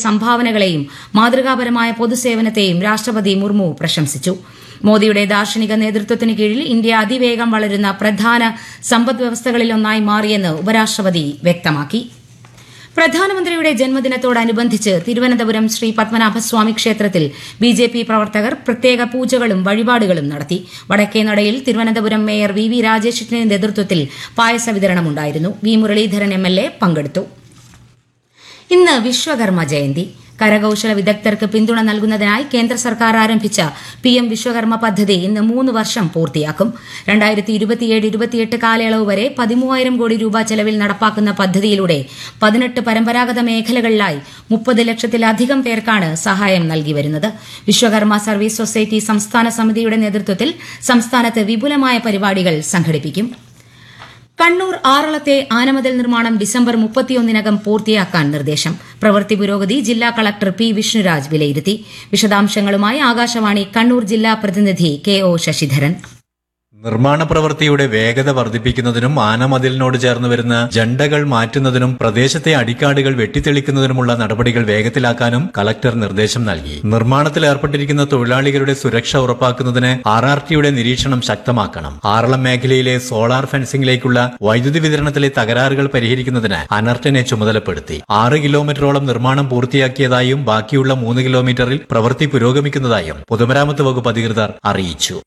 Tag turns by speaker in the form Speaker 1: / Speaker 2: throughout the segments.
Speaker 1: സംഭാവനകളെയും മാതൃകാപരമായ പൊതുസേവനത്തെയും രാഷ്ട്രപതി മുർമു പ്രശംസിച്ചു മോദിയുടെ ദാർശനിക നേതൃത്വത്തിന് കീഴിൽ ഇന്ത്യ അതിവേഗം വളരുന്ന പ്രധാന സമ്പദ് വ്യവസ്ഥകളിലൊന്നായി മാറിയെന്ന് ഉപരാഷ്ട്രപതി വ്യക്തമാക്കി പ്രധാനമന്ത്രിയുടെ ജന്മദിനത്തോടനുബന്ധിച്ച് തിരുവനന്തപുരം ശ്രീ പത്മനാഭസ്വാമി ക്ഷേത്രത്തിൽ ബി ജെ പി പ്രവർത്തകർ പ്രത്യേക പൂജകളും വഴിപാടുകളും നടത്തി വടക്കേനടയിൽ തിരുവനന്തപുരം മേയർ വി വി രാജേഷിന്റെ നേതൃത്വത്തിൽ പായസ വിതരണമുണ്ടായിരുന്നു V Muraleedharan M L A പങ്കെടുത്തു ഇന്ന് വിശ്വകർമ്മ ജയന്തി കരകൌശല വിദഗ്ധർക്ക് പിന്തുണ നൽകുന്നതിനായി കേന്ദ്ര സർക്കാർ ആരംഭിച്ച പി എം വിശ്വകർമ്മ പദ്ധതി ഇന്ന് മൂന്ന് വർഷം പൂർത്തിയാക്കും രണ്ടായിരത്തി ഇരുപത്തിയേഴ് ഇരുപത്തിയെട്ട് കാലയളവ് വരെ പതിമൂവായിരം കോടി രൂപ ചെലവിൽ നടപ്പാക്കുന്ന പദ്ധതിയിലൂടെ പതിനെട്ട് പരമ്പരാഗത മേഖലകളിലായി മുപ്പത് ലക്ഷത്തിലധികം പേർക്കാണ് സഹായം നൽകി വരുന്നത് വിശ്വകർമ്മ സർവീസ് സൊസൈറ്റി സംസ്ഥാന സമിതിയുടെ നേതൃത്വത്തിൽ സംസ്ഥാനത്ത് വിപുലമായ പരിപാടികൾ സംഘടിപ്പിക്കും കണ്ണൂർ ആറളത്തെ ആനമതിൽ നിർമ്മാണം ഡിസംബർ മുപ്പത്തിയൊന്നിനകം പൂർത്തിയാക്കാൻ നിർദ്ദേശം പ്രവൃത്തി പുരോഗതി ജില്ലാ കളക്ടർ പി വിഷ്ണുരാജ് വിലയിരുത്തി വിശദാംശങ്ങളുമായി ആകാശവാണി കണ്ണൂർ ജില്ലാ പ്രതിനിധി കെ ഒ ശശിധരൻ
Speaker 2: നിർമ്മാണ പ്രവൃത്തിയുടെ വേഗത വർദ്ധിപ്പിക്കുന്നതിനും ആനമതിലിനോട് ചേർന്ന് വരുന്ന ജണ്ടകൾ മാറ്റുന്നതിനും പ്രദേശത്തെ അടിക്കാടുകൾ വെട്ടിത്തെളിക്കുന്നതിനുമുള്ള നടപടികൾ വേഗത്തിലാക്കാനും കളക്ടർ നിർദ്ദേശം നൽകി നിർമ്മാണത്തിൽ ഏർപ്പെട്ടിരിക്കുന്ന തൊഴിലാളികളുടെ സുരക്ഷ ഉറപ്പാക്കുന്നതിന് ആർ ആർ ടിയുടെ നിരീക്ഷണം ശക്തമാക്കണം ആറളം മേഖലയിലെ സോളാർ ഫെൻസിംഗിലേക്കുള്ള വൈദ്യുതി വിതരണത്തിലെ തകരാറുകൾ പരിഹരിക്കുന്നതിന് അനർട്ടിനെ ചുമതലപ്പെടുത്തി ആറ് കിലോമീറ്ററോളം നിർമ്മാണം പൂർത്തിയാക്കിയതായും ബാക്കിയുള്ള മൂന്ന് കിലോമീറ്ററിൽ പ്രവൃത്തി പുരോഗമിക്കുന്നതായും പൊതുമരാമത്ത് വകുപ്പ് അധികൃതർ അറിയിച്ചു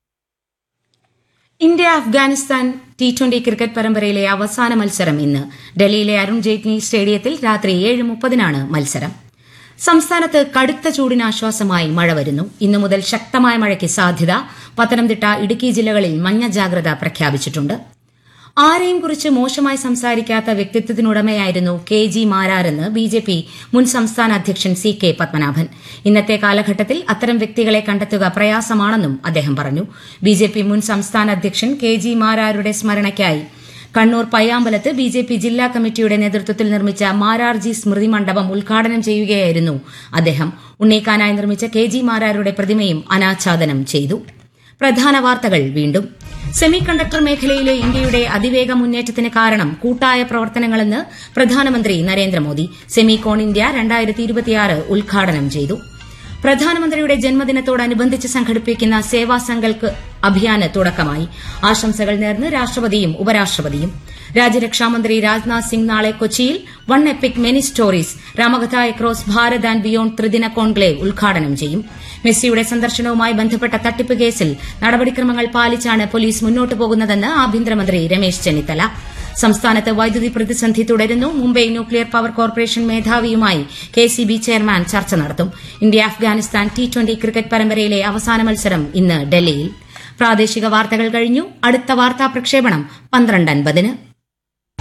Speaker 1: India Afghanistan T twenty cricket പരമ്പരയിലെ അവസാന മത്സരം ഇന്ന് ഡൽഹിയിലെ അരുൺ ജെയ്റ്റ്ലി സ്റ്റേഡിയത്തിൽ രാത്രി ഏഴ് മുപ്പതിനാണ് മത്സരം സംസ്ഥാനത്ത് കടുത്ത ചൂടിന് ആശ്വാസമായി മഴ വരുന്നു ഇന്നു മുതൽ ശക്തമായ മഴയ്ക്ക് സാധ്യത പത്തനംതിട്ട ഇടുക്കി ജില്ലകളിൽ മഞ്ഞ ജാഗ്രത പ്രഖ്യാപിച്ചിട്ടുണ്ട് ആരെയും കുറിച്ച് മോശമായി സംസാരിക്കാത്ത വ്യക്തിത്വത്തിനുടമയായിരുന്നു കെ ജി മാരാരെന്ന് ബി ജെ പി മുൻ സംസ്ഥാന അധ്യക്ഷൻ സി കെ പത്മനാഭൻ ഇന്നത്തെ കാലഘട്ടത്തിൽ അത്തരം വ്യക്തികളെ കണ്ടെത്തുക പ്രയാസമാണെന്നും അദ്ദേഹം പറഞ്ഞു ബി ജെ പി മുൻ സംസ്ഥാന അധ്യക്ഷൻ കെ ജി മാരാരുടെ സ്മരണയ്ക്കായി കണ്ണൂർ പയ്യാമ്പലത്ത് ബി ജെ പി ജില്ലാ കമ്മിറ്റിയുടെ നേതൃത്വത്തിൽ നിർമ്മിച്ച മാരാർജി സ്മൃതി മണ്ഡപം ഉദ്ഘാടനം ചെയ്യുകയായിരുന്നു അദ്ദേഹം ഉണ്ണീക്കാനായി നിർമ്മിച്ച കെ ജി മാരാരുടെ പ്രതിമയും അനാച്ഛാദനം ചെയ്തു പ്രധാന വാർത്തകൾ വീണ്ടും സെമി കണ്ടക്ടർ മേഖലയിലെ ഇന്ത്യയുടെ അതിവേഗ മുന്നേറ്റത്തിന് കാരണം കൂട്ടായ പ്രവർത്തനങ്ങളെന്ന് പ്രധാനമന്ത്രി നരേന്ദ്രമോദി സെമി കോൺ ഇന്ത്യ രണ്ടായിരത്തി ഇരുപത്തിയാറ് ഉദ്ഘാടനം ചെയ്തു പ്രധാനമന്ത്രിയുടെ ജന്മദിനത്തോടനുബന്ധിച്ച് സംഘടിപ്പിക്കുന്ന സേവാ സങ്കൽപ് അഭിയാന് തുടക്കമായി ആശംസകൾ നേർന്ന് രാഷ്ട്രപതിയും ഉപരാഷ്ട്രപതിയും രാജ്യരക്ഷാമന്ത്രി രാജ്നാഥ് സിംഗ് നാളെ കൊച്ചിയിൽ one epic many stories Ramakatha across Bharat and beyond ത്രിദിന കോൺക്ലേവ് ഉദ്ഘാടനം ചെയ്യും മെസ്സിയുടെ സന്ദർശനവുമായി ബന്ധപ്പെട്ട തട്ടിപ്പ് കേസിൽ നടപടിക്രമങ്ങൾ പാലിച്ചാണ് പോലീസ് മുന്നോട്ടു പോകുന്നതെന്ന് ആഭ്യന്തരമന്ത്രി രമേശ് ചെന്നിത്തല സംസ്ഥാനത്ത് വൈദ്യുതി പ്രതിസന്ധി തുടരുന്നു മുംബൈ ന്യൂക്ലിയർ പവർ കോർപ്പറേഷൻ മേധാവിയുമായി കെ സി ബി ചെയർമാൻ ചർച്ച നടത്തും India Afghanistan T twenty cricket പരമ്പരയിലെ അവസാന മത്സരം ഇന്ന് ഡൽഹിയിൽ പ്രാദേശിക വാർത്തകൾ കഴിഞ്ഞു അടുത്ത വാർത്താ പ്രക്ഷേപണം പന്ത്രണ്ട് അൻപതിന്